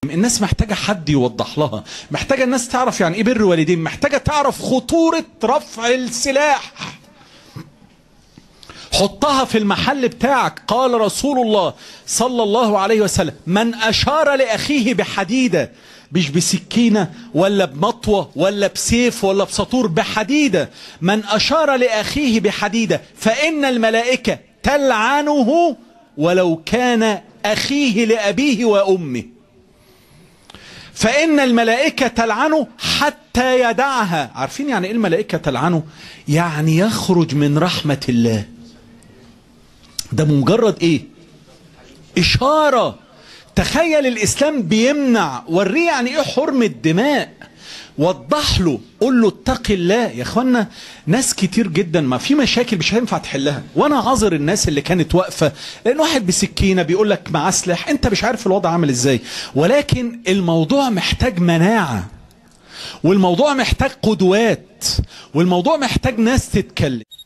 الناس محتاجة حد يوضح لها محتاجة الناس تعرف يعني ايه بر والدين محتاجة تعرف خطورة رفع السلاح حطها في المحل بتاعك قال رسول الله صلى الله عليه وسلم من أشار لأخيه بحديدة مش بسكينة ولا بمطوة ولا بسيف ولا بسطور بحديدة من أشار لأخيه بحديدة فإن الملائكة تلعنه ولو كان أخيه لأبيه وأمه فإن الملائكة تلعنه حتى يدعها عارفين يعني إيه الملائكة تلعنه يعني يخرج من رحمة الله ده مجرد إيه إشارة تخيل الإسلام بيمنع وريه يعني إيه حرمة دماء وضح له قول له اتق الله يا اخوانا ناس كتير جدا ما في مشاكل مش هينفع تحلها وانا عذر الناس اللي كانت واقفه لان واحد بسكينه بيقول لك مع سلاح انت مش عارف الوضع عامل ازاي ولكن الموضوع محتاج مناعه والموضوع محتاج قدوات والموضوع محتاج ناس تتكلم